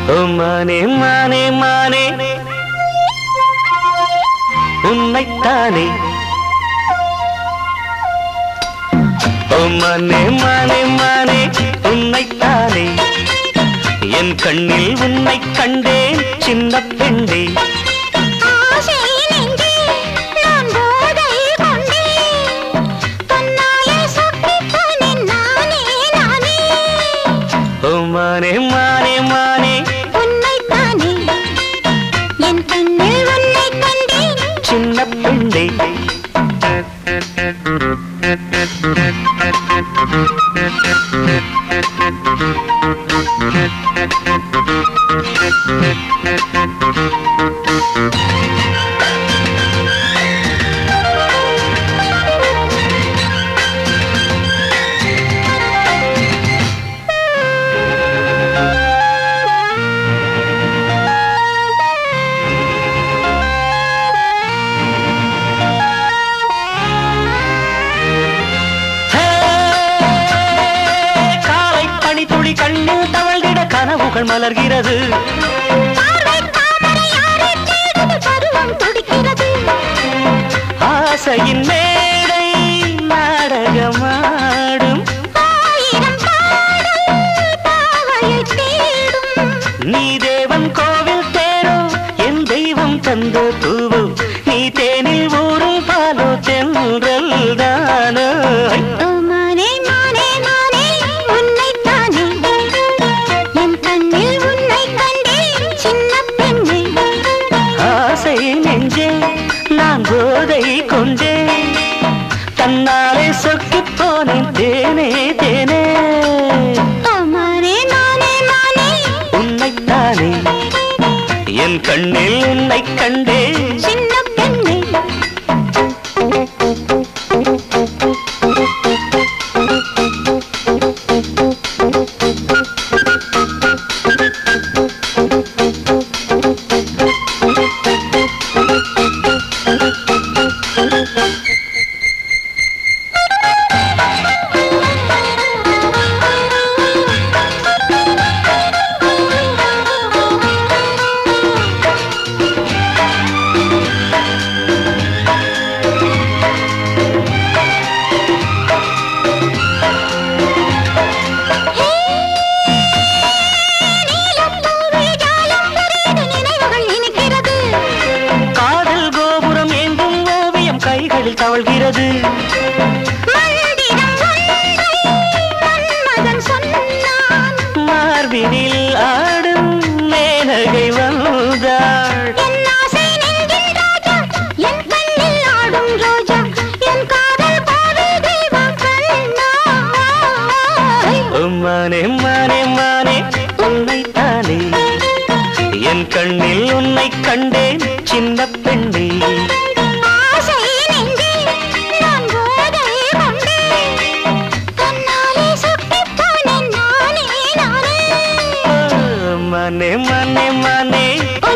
ஓ மானே மானே மானே உன்னைத்தானே ஓ மானே மானே மானே உன்னைத்தானே என் கண்ணில் உன்னை கண்டேன் சின்ன பெண்டே ஆசை நெஞ்சே நான் போதை கொண்டேன் தன்னாலே சொக்கிப் போனேன் நானே நானே ஓ மானே மானே மானே உன்னைத்தானே என் கண்ணில் உன்னை கண்டேன் சின்ன பெண்டே ஹே, காலை பனித்துளி கண்ணில் தவழ்ந்திட கனவுகள் மலர்கிறது பார்வை தாமரை யாரை தேடுது பருவம் துடிக்கிறது ஆசையின் மேடை நாடகமாடும் ஆயிரம் பாடல் பாவையை தேடும் நீ தேவன் கோவில் தேரோ என் தெய்வம் தந்த பூவோ நீ தேனில் ஊறும் பாலோ தென்றல் தானோ ஓ மானே மானே மானே உன்னைத்தானே என் கண்ணில் உன்னை கண்டேன் சின்ன பெண்ணே ஆசை நெஞ்சே நான் போதை கொண்டே தன்னாலே சொக்கிப் போனேன் தேனே தேனே ஓ மானே மானே மானே உன்னைத்தானே என் கண்ணில் உன்னை கண்டே சின்ன பெண்ணே நீலப்பூவில் ஜாலம் பெரிது நினைவுகள் இனிக்கிறது காதல் கோபுரம் ஏந்தும் ஓவியம் கைகளில் தவழ்கிறது மந்திரம் ஒன்றை மன்மதன் சொன்னான் மார்பினில் ஆடும் மேனகை வந்தாள் என் ஆசை நெஞ்சின் ராஜா என் கண்ணில் ஆடும் ரோஜா என் காதல் கோவில் தெய்வம் கண்ணாய் ஓ மானே மானே மானே உன்னைத்தானே என் கண்ணில் உன்னை கண்டேன் சின்ன பெண்ணே ஆசை நெஞ்சில் நான் போதை கொண்டேன் தன்னாலே சொக்கிப் போனேன் நானே நானே ஓ, மானே மானே மானே ஓ